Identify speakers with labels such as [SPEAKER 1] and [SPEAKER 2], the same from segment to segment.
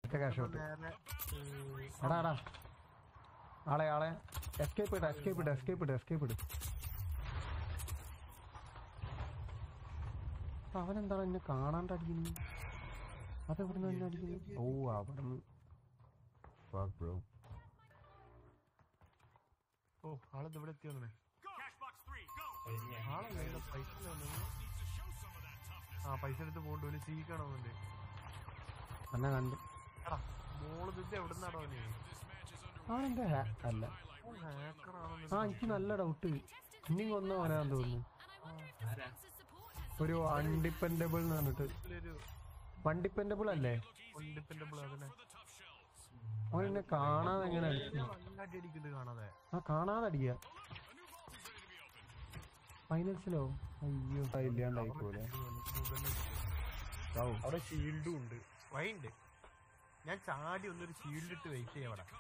[SPEAKER 1] ഒറ്റ cash out
[SPEAKER 2] നേരെ ഏ,
[SPEAKER 1] എടാ എടാ ആളെ ആളെ എസ്കേപ്പ് ഇട എസ്കേപ്പ് ഇട എസ്കേപ്പ് ഇട എസ്കേപ്പ് ഇട് അപ്പൊ അവനെന്താണ് എന്നെ കാണാണ്ട് അടിക്കുന്നത് അതെവിടുന്ന് എന്നെ അടിക്കുന്നത് ഓ അവിടുന്ന് Fuck, bro.
[SPEAKER 2] ഓ ആളത് ഇവിടെ എത്തി വന്നേ
[SPEAKER 3] കഴിഞ്ഞ
[SPEAKER 2] ആളല്ലേ ഇവിടെ പൈസ ഇല്ല വന്നത്? ആ പൈസ എടുത്ത് പോകണ്ട ഒരു സീ കാണുന്നുണ്ട്
[SPEAKER 1] എന്നെ കണ്ടു
[SPEAKER 2] എടാ മോള് ഇത് എവിടെ നിന്നാടോ നീ
[SPEAKER 1] അവനെന്റെ ഹാ- അല്ല
[SPEAKER 2] ഹാക്കർ
[SPEAKER 1] ആ എനിക്ക് നല്ല ഡൗട്ട് ഇനി കൊന്ന അവനാന്ന് തോന്നുന്നു
[SPEAKER 3] ആരാ
[SPEAKER 1] ഒരു അൺഡിപ്പെൻഡബിൾ എന്ന് പറഞ്ഞിട്ട്
[SPEAKER 2] ഒരു
[SPEAKER 1] അൺഡിപ്പെൻഡബിൾ അല്ലേ
[SPEAKER 2] ഇൻഡിപെൻഡബിൾ അതിനെ
[SPEAKER 1] അവൻ എന്നെ കാണാതെ എങ്ങനെ അടിച്ചു
[SPEAKER 2] നന്നായിട്ട് അടിക്കുന്നത് കാണാതെ
[SPEAKER 1] ആ കാണാതെ അടിക്കുക ഫൈനൽസിലോ അയ്യോ ഇല്ലാണ്ടായി പോലെ
[SPEAKER 2] അവിടെ ഷീൽഡും ഉണ്ട് വൈണ്ട് ഞാൻ ചാടി ഒന്നൊരു ഷീൽഡ് ഇട്ട് വെയിറ്റ് ചെയ്യാം അവിടെ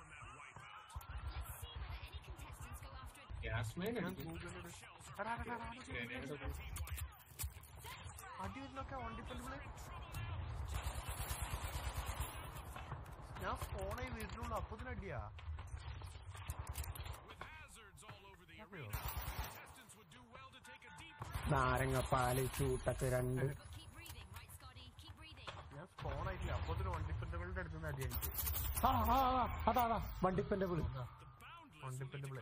[SPEAKER 3] ഗ്യാസ്മേൻ
[SPEAKER 2] ഞാൻ
[SPEAKER 3] അടിക്കും
[SPEAKER 2] ഗൂഗിളിൽ എടാ, എടാ, എടാ, എടാ, അടി വരുന്നൊക്കെ ഓണ്ടിപ്പല്ലേ ഞാൻ ഫോണായി വീട്ടിലുള്ള അപ്പത്തിന് അടിയാ അറിയോ?
[SPEAKER 1] നാരങ്ങ പാല് ചൂട്ടൊക്കെ രണ്ട്
[SPEAKER 2] ഞാൻ ഫോണായിട്ടില്ല അപ്പത്തിന് ഓണ്ടിപ്പന്റബിളിന്റെ അടുത്തുനിന്ന് അടിയായിട്ട്
[SPEAKER 1] ആ ആ ആ, അതാ അതാ വണ്ടിപ്പൻഡബിൾ
[SPEAKER 2] ഓണ്ടിപ്പന്റബിള്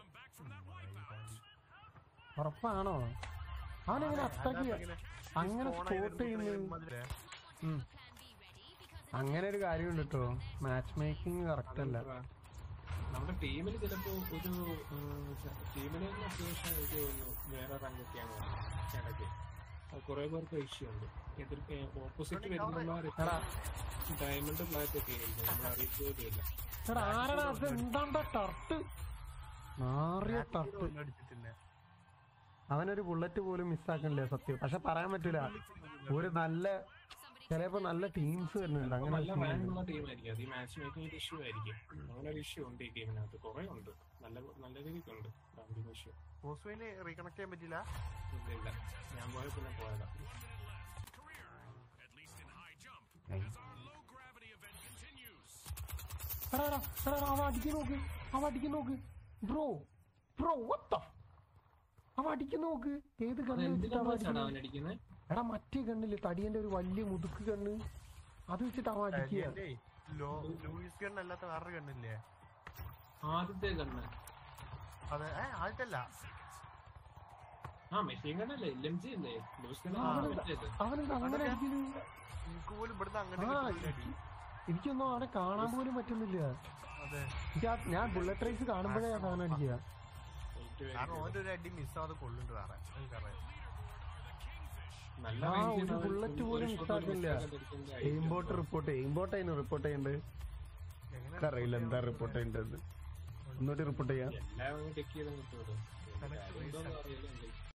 [SPEAKER 1] ഉറപ്പാണോ അവനെങ്ങനെ അത്രക്ക് അങ്ങനെ സ്പോട്ട് ചെയ്യുന്നു ഉം. അങ്ങനെ ഒരു കാര്യമുണ്ട് കേട്ടോ മാച്ച് മേക്കിംഗ് കറക്റ്റ് അല്ല
[SPEAKER 3] നമ്മുടെ ടീമിൽ ചിലപ്പോ ഒരു ടീമിന് അത്യാവശ്യം എനിക്ക് തോന്നുന്നു വേറെ റാങ്കൊക്കെയാണ് ഇടയ്ക്ക് കുറെ പേർക്ക് ഇഷ്യൂ ഉണ്ട് എതിർ ഓപ്പോസിറ്റ് വരുന്നുള്ള
[SPEAKER 1] എടാ
[SPEAKER 3] ഡയമണ്ട് ഫ്ലാറ്റ് ഒക്കെ ആയിരിക്കും നമ്മൾ അറിയിക്കുകയില്ല
[SPEAKER 1] എടാ ആരടാ അത് എന്താണ്ടാ ടർട്ട് മാറിയ ടർട്ട്
[SPEAKER 2] അടിച്ചിട്ടില്ല
[SPEAKER 1] അവനൊരു ബുള്ളറ്റ് പോലും മിസ്സാക്കണില്ല സത്യം പക്ഷെ പറയാൻ പറ്റൂല ഒരു നല്ല ചിലപ്പോ നല്ല ടീംസ് വരുന്നുണ്ട് അങ്ങനെ
[SPEAKER 3] നല്ല
[SPEAKER 1] ഒരു scene ഉണ്ട്.
[SPEAKER 3] റാങ്കുള്ള ടീമായിരിക്കും അത് ഈ മാച്ച് മേക്കിംഗ് ഇഷ്യൂ ആയിരിക്കും അങ്ങനെ ഒരു ഇഷ്യൂ ഉണ്ട് ഈ ടീമിനകത്ത് കുറെ ഉണ്ട് നല്ല നല്ല രീതിക്കുണ്ട് റാങ്കിങ് ഇഷ്യൂ
[SPEAKER 2] പോസ്റ്റുവിന് റീകണക്ട് ചെയ്യാൻ പറ്റില്ല
[SPEAKER 3] ഇല്ല ഇല്ല ഞാൻ പോയ പിന്നെ പോയതാ
[SPEAKER 1] എടാ, എടാ, എടാ, എടാ, അവൻ അടിക്കാൻ നോക്ക് അവൻ അടിക്കാൻ നോക്ക് ബ്രോ ബ്രോ what അവൻ അടിക്കാൻ നോക്ക് ഏത്
[SPEAKER 3] അത്
[SPEAKER 1] കണ്ണ് വെച്ചിട്ട് അവൻ
[SPEAKER 3] എന്തിനാണ്
[SPEAKER 1] അടിക്കുന്നത്
[SPEAKER 3] അവൻ അടിക്കുന്നത്
[SPEAKER 1] എടാ മറ്റേ കണ്ണില്ലേ തടിയന്റെ ഒരു വലിയ മുതുക്ക് കണ്ണ് അത് വെച്ചിട്ട് അവൻ അടിക്കുക
[SPEAKER 2] അല്ലേ, ലോ ലൂയിസ് ഗൺ അല്ലാത്ത വേറൊരു ഗണ്ണില്ലേ
[SPEAKER 3] ആദ്യത്തെ കണ്ണ്
[SPEAKER 2] അതെ ഏ ആയിട്ടല്ല
[SPEAKER 3] ആ മെഷീൻ കണ്ണല്ലേ എൽ എം ജി അല്ലേ ലൂസ്
[SPEAKER 2] ആ,
[SPEAKER 3] മറ്റേത്
[SPEAKER 1] അവനെന്താ അങ്ങനെ അടിക്കുന്നത്
[SPEAKER 2] എനിക്ക് പോലും ഇവിടുന്ന് അങ്ങനെ
[SPEAKER 1] ആ
[SPEAKER 2] കിട്ടുന്നില്ല അടി.
[SPEAKER 1] എനിക്കൊന്നും അവനെ കാണാൻ പോലും പറ്റുന്നില്ല
[SPEAKER 2] അതെ
[SPEAKER 1] എനിക്ക് ആ- ഞാൻ ബുള്ളറ്റ് റേസ് കാണുമ്പോഴേ ആ സാധനം അടിക്കുക
[SPEAKER 2] കാരണം ഓന്റെ ഒരു അടി മിസ്സാവാതെ കൊള്ളുണ്ട് വേറെ എനിക്കറിയാം
[SPEAKER 3] നല്ല
[SPEAKER 1] ആ
[SPEAKER 3] range
[SPEAKER 1] ഒരു
[SPEAKER 3] ആണ്.
[SPEAKER 1] ബുള്ളറ്റ്
[SPEAKER 3] ഒരു
[SPEAKER 1] പോലും
[SPEAKER 3] shot
[SPEAKER 1] മിസ്സാക്കില്ല
[SPEAKER 3] miss ആക്കാതിരിക്കുന്ന
[SPEAKER 1] എയിംബോട്ട് റിപ്പോർട്ട് എയിംബോട്ട് അതിന് റിപ്പോർട്ട് ചെയ്യണ്ട്
[SPEAKER 2] എങ്ങനെ
[SPEAKER 1] അറിയില്ല എന്താ റിപ്പോർട്ട് ചെയ്യേണ്ടത് ഒന്നുകൂടി റിപ്പോർട്ട് ചെയ്യാം
[SPEAKER 3] എല്ലാം ചെക്ക് ചെയ്ത് കിട്ടുമല്ലോ അറിയില്ല